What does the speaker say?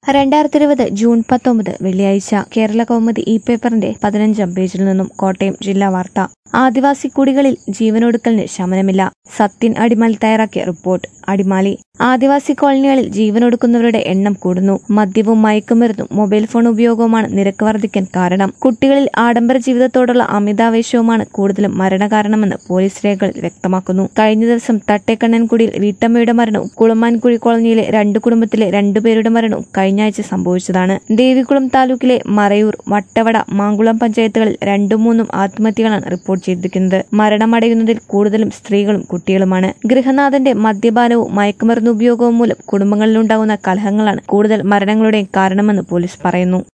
രണ്ടായിരത്തി ഇരുപത് ജൂൺ പത്തൊമ്പത് വെള്ളിയാഴ്ച കേരള കൗമുദി ഇ പേപ്പറിന്റെ പതിനഞ്ചാം പേജിൽ നിന്നും കോട്ടയം ജില്ലാ വാർത്ത ആദിവാസി കുടികളിൽ ജീവനൊടുക്കലിന് ശമനമില്ല സത്യൻ അടിമാലി തയ്യാറാക്കിയ റിപ്പോർട്ട് അടിമാലി ആദിവാസി കോളനികളിൽ ജീവനൊടുക്കുന്നവരുടെ എണ്ണം കൂടുന്നു മദ്യവും മയക്കുമരുന്നും മൊബൈൽ ഫോൺ ഉപയോഗവുമാണ് നിരക്ക് വർദ്ധിക്കാൻ കാരണം കുട്ടികളിൽ ആഡംബര ജീവിതത്തോടുള്ള അമിതാവേശവുമാണ് കൂടുതലും മരണകാരണമെന്ന് പോലീസ് രേഖകളിൽ വ്യക്തമാക്കുന്നു കഴിഞ്ഞ ദിവസം തട്ടേക്കണ്ണൻകുടിയിൽ വീട്ടമ്മയുടെ മരണവും കുളമാൻകുഴി കോളനിയിലെ രണ്ട് കുടുംബത്തിലെ രണ്ടുപേരുടെ മരണവും കഴിഞ്ഞ ആഴ്ച സംഭവിച്ചതാണ് ദേവികുളം താലൂക്കിലെ മറയൂർ വട്ടവട മാങ്കുളം പഞ്ചായത്തുകളിൽ രണ്ടും മൂന്നും ആത്മഹത്യകളാണ് റിപ്പോർട്ട് ചെയ്തിരിക്കുന്നത് മരണമടയുന്നതിൽ കൂടുതലും സ്ത്രീകളും കുട്ടികളുമാണ് ഗൃഹനാഥന്റെ മദ്യപാനവും മയക്കുമരുന്ന് ഉപയോഗവും മൂലം കുടുംബങ്ങളിലുണ്ടാകുന്ന കലഹങ്ങളാണ് കൂടുതൽ മരണങ്ങളുടെയും കാരണമെന്ന് പോലീസ് പറയുന്നു